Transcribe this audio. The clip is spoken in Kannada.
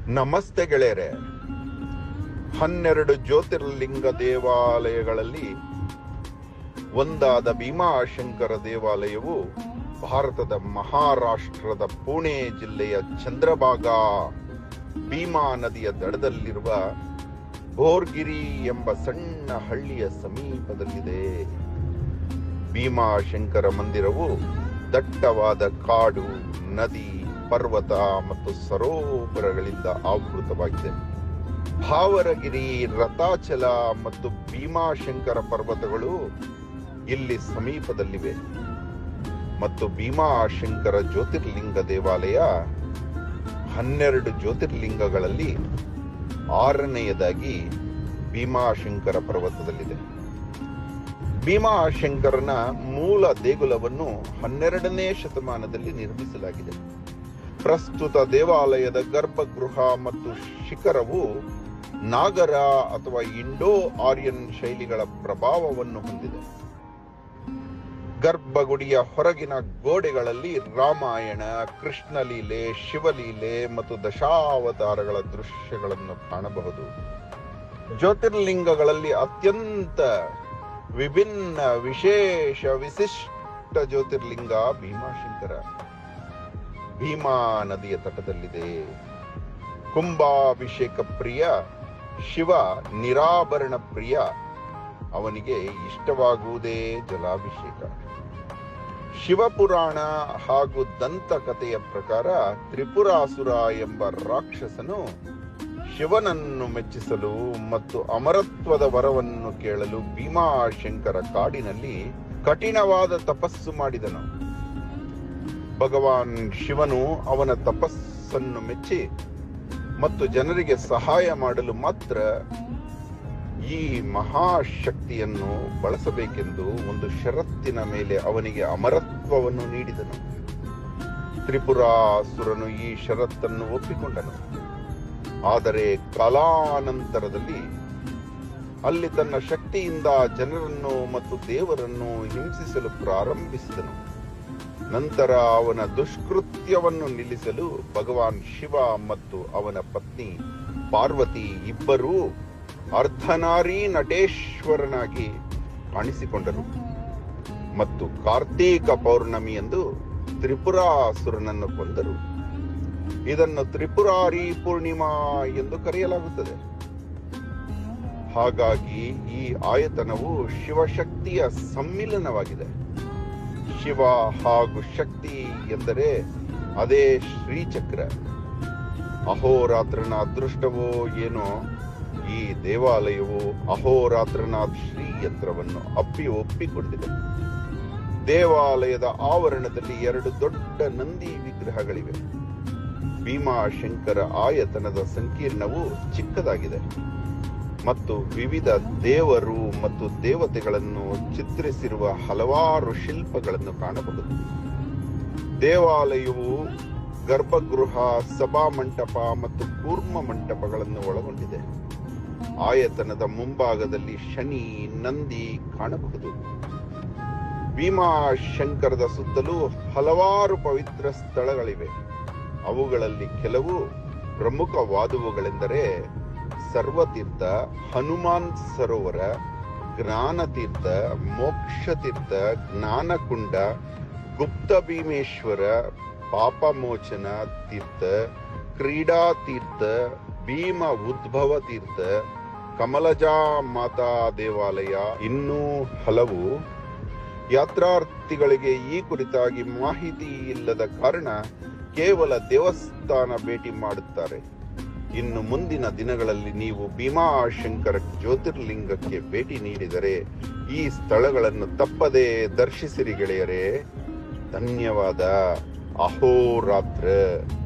ನಮಸ್ತೆ ಗೆಳೆಯರೆ ಹನ್ನೆರಡು ಜ್ಯೋತಿರ್ಲಿಂಗ ದೇವಾಲಯಗಳಲ್ಲಿ ಒಂದಾದ ಭೀಮಾಶಂಕರ ದೇವಾಲಯವು ಭಾರತದ ಮಹಾರಾಷ್ಟ್ರದ ಪುಣೆ ಜಿಲ್ಲೆಯ ಚಂದ್ರಭಾಗ ಭೀಮಾ ನದಿಯ ದಡದಲ್ಲಿರುವ ಬೋರ್ಗಿರಿ ಎಂಬ ಸಣ್ಣ ಹಳ್ಳಿಯ ಸಮೀಪದಲ್ಲಿದೆ ಭೀಮಾಶಂಕರ ಮಂದಿರವು ದಟ್ಟವಾದ ಕಾಡು ನದಿ ಪರ್ವತ ಮತ್ತು ಸರೋವರಗಳಿಂದ ಆವೃತವಾಗಿದೆ ಭಾವರಗಿರಿ ರಥಾಚಲ ಮತ್ತು ಭೀಮಾಶಂಕರ ಪರ್ವತಗಳು ಇಲ್ಲಿ ಸಮೀಪದಲ್ಲಿವೆ ಮತ್ತು ಭೀಮಾಶಂಕರ ಜ್ಯೋತಿರ್ಲಿಂಗ ದೇವಾಲಯ ಹನ್ನೆರಡು ಜ್ಯೋತಿರ್ಲಿಂಗಗಳಲ್ಲಿ ಆರನೆಯದಾಗಿ ಭೀಮಾಶಂಕರ ಪರ್ವತದಲ್ಲಿದೆ ಭೀಮಾಶಂಕರನ ಮೂಲ ದೇಗುಲವನ್ನು ಹನ್ನೆರಡನೇ ಶತಮಾನದಲ್ಲಿ ನಿರ್ಮಿಸಲಾಗಿದೆ ಪ್ರಸ್ತುತ ದೇವಾಲಯದ ಗರ್ಭಗೃಹ ಮತ್ತು ಶಿಖರವು ನಾಗರ ಅಥವಾ ಇಂಡೋ ಆರ್ಯನ್ ಶೈಲಿಗಳ ಪ್ರಭಾವವನ್ನು ಹೊಂದಿದೆ ಗರ್ಭಗುಡಿಯ ಹೊರಗಿನ ಗೋಡೆಗಳಲ್ಲಿ ರಾಮಾಯಣ ಕೃಷ್ಣಲೀಲೆ ಶಿವಲೀಲೆ ಮತ್ತು ದಶಾವತಾರಗಳ ದೃಶ್ಯಗಳನ್ನು ಕಾಣಬಹುದು ಜ್ಯೋತಿರ್ಲಿಂಗಗಳಲ್ಲಿ ಅತ್ಯಂತ ವಿಭಿನ್ನ ವಿಶೇಷ ವಿಶಿಷ್ಟ ಜ್ಯೋತಿರ್ಲಿಂಗ ಭೀಮಾಶಂಕರ ಭೀಮಾ ನದಿಯ ತಟದಲ್ಲಿದೆ ಕುಂಭಾಭಿಷೇಕ ಪ್ರಿಯ ಶಿವ ನಿರಾಭರಣ ಪ್ರಿಯ ಅವನಿಗೆ ಇಷ್ಟವಾಗುವುದೇ ಜಲಾಭಿಷೇಕ ಶಿವಪುರಾಣ ಹಾಗೂ ದಂತಕಥೆಯ ಪ್ರಕಾರ ತ್ರಿಪುರಾಸುರ ಎಂಬ ರಾಕ್ಷಸನು ಶಿವನನ್ನು ಮೆಚ್ಚಿಸಲು ಮತ್ತು ಅಮರತ್ವದ ವರವನ್ನು ಕೇಳಲು ಭೀಮಾಶಂಕರ ಕಾಡಿನಲ್ಲಿ ಕಠಿಣವಾದ ತಪಸ್ಸು ಮಾಡಿದನು ಭಗವಾನ್ ಶಿವನು ಅವನ ತಪಸ್ಸನ್ನು ಮೆಚ್ಚಿ ಮತ್ತು ಜನರಿಗೆ ಸಹಾಯ ಮಾಡಲು ಮಾತ್ರ ಈ ಮಹಾಶಕ್ತಿಯನ್ನು ಬಳಸಬೇಕೆಂದು ಒಂದು ಷರತ್ತಿನ ಮೇಲೆ ಅವನಿಗೆ ಅಮರತ್ವವನ್ನು ನೀಡಿದನು ತ್ರಿಪುರಾಸುರನು ಈ ಷರತ್ತನ್ನು ಒಪ್ಪಿಕೊಂಡನು ಆದರೆ ಕಾಲಾನಂತರದಲ್ಲಿ ಅಲ್ಲಿ ತನ್ನ ಶಕ್ತಿಯಿಂದ ಜನರನ್ನು ಮತ್ತು ದೇವರನ್ನು ಹಿಂಸಿಸಲು ಪ್ರಾರಂಭಿಸಿದನು ನಂತರ ಅವನ ದುಷ್ಕೃತ್ಯವನ್ನು ನಿಲ್ಲಿಸಲು ಭಗವಾನ್ ಶಿವ ಮತ್ತು ಅವನ ಪತ್ನಿ ಪಾರ್ವತಿ ಇಬ್ಬರೂ ಅರ್ಧನಾರಿ ನಟೇಶ್ವರನಾಗಿ ಕಾಣಿಸಿಕೊಂಡರು ಮತ್ತು ಕಾರ್ತೀಕ ಪೌರ್ಣಮಿಯಂದು ತ್ರಿಪುರಾಸುರನನ್ನು ಕೊಂದರು ಇದನ್ನು ತ್ರಿಪುರಾರಿ ಪೂರ್ಣಿಮಾ ಎಂದು ಕರೆಯಲಾಗುತ್ತದೆ ಹಾಗಾಗಿ ಈ ಆಯತನವು ಶಿವಶಕ್ತಿಯ ಸಮ್ಮಿಲನವಾಗಿದೆ ಶಿವ ಹಾಗೂ ಶಕ್ತಿ ಎಂದರೆ ಅದೇ ಶ್ರೀಚಕ್ರ ಅಹೋರಾತ್ರನ ಅದೃಷ್ಟವೋ ಏನೋ ಈ ದೇವಾಲಯವು ಅಹೋರಾತ್ರನಾಥ್ ಶ್ರೀ ಯಂತ್ರವನ್ನು ಅಪ್ಪಿ ಒಪ್ಪಿಕೊಂಡಿದೆ ದೇವಾಲಯದ ಆವರಣದಲ್ಲಿ ಎರಡು ದೊಡ್ಡ ನಂದಿ ವಿಗ್ರಹಗಳಿವೆ ಭೀಮಾಶಂಕರ ಆಯತನದ ಸಂಕೀರ್ಣವು ಚಿಕ್ಕದಾಗಿದೆ ಮತ್ತು ವಿವಿಧ ದೇವರು ಮತ್ತು ದೇವತೆಗಳನ್ನು ಚಿತ್ರಿಸಿರುವ ಹಲವಾರು ಶಿಲ್ಪಗಳನ್ನು ಕಾಣಬಹುದು ದೇವಾಲಯವು ಗರ್ಭಗೃಹ ಸಭಾಮಂಟಪ ಮತ್ತು ಕೂರ್ಮ ಮಂಟಪಗಳನ್ನು ಒಳಗೊಂಡಿದೆ ಆಯತನದ ಮುಂಭಾಗದಲ್ಲಿ ಶನಿ ನಂದಿ ಕಾಣಬಹುದು ಭೀಮಾಶಂಕರದ ಸುತ್ತಲೂ ಹಲವಾರು ಪವಿತ್ರ ಸ್ಥಳಗಳಿವೆ ಅವುಗಳಲ್ಲಿ ಕೆಲವು ಪ್ರಮುಖವಾದವುಗಳೆಂದರೆ ಸರ್ವತೀರ್ಥ ಹನುಮಾನ್ ಸರೋವರ ಜ್ಞಾನತೀರ್ಥ ಮೋಕ್ಷತೀರ್ಥ ಜ್ಞಾನಕುಂಡ ಗುಪ್ತ ಭೀಮೇಶ್ವರ ಪಾಪಮೋಚನ ತೀರ್ಥ ಕ್ರೀಡಾ ತೀರ್ಥ ಭೀಮ ಉದ್ಭವ ತೀರ್ಥ ಕಮಲಜಾ ಮಾತಾ ದೇವಾಲಯ ಇನ್ನೂ ಹಲವು ಯಾತ್ರಾರ್ಥಿಗಳಿಗೆ ಈ ಕುರಿತಾಗಿ ಮಾಹಿತಿ ಇಲ್ಲದ ಕಾರಣ ಕೇವಲ ದೇವಸ್ಥಾನ ಭೇಟಿ ಮಾಡುತ್ತಾರೆ ಇನ್ನು ಮುಂದಿನ ದಿನಗಳಲ್ಲಿ ನೀವು ಭೀಮಾಶಂಕರ ಜ್ಯೋತಿರ್ಲಿಂಗಕ್ಕೆ ಭೇಟಿ ನೀಡಿದರೆ ಈ ಸ್ಥಳಗಳನ್ನು ತಪ್ಪದೆ ದರ್ಶಿಸಿರಿ ಗೆಳೆಯರೇ ಧನ್ಯವಾದ ಅಹೋರಾತ್ರ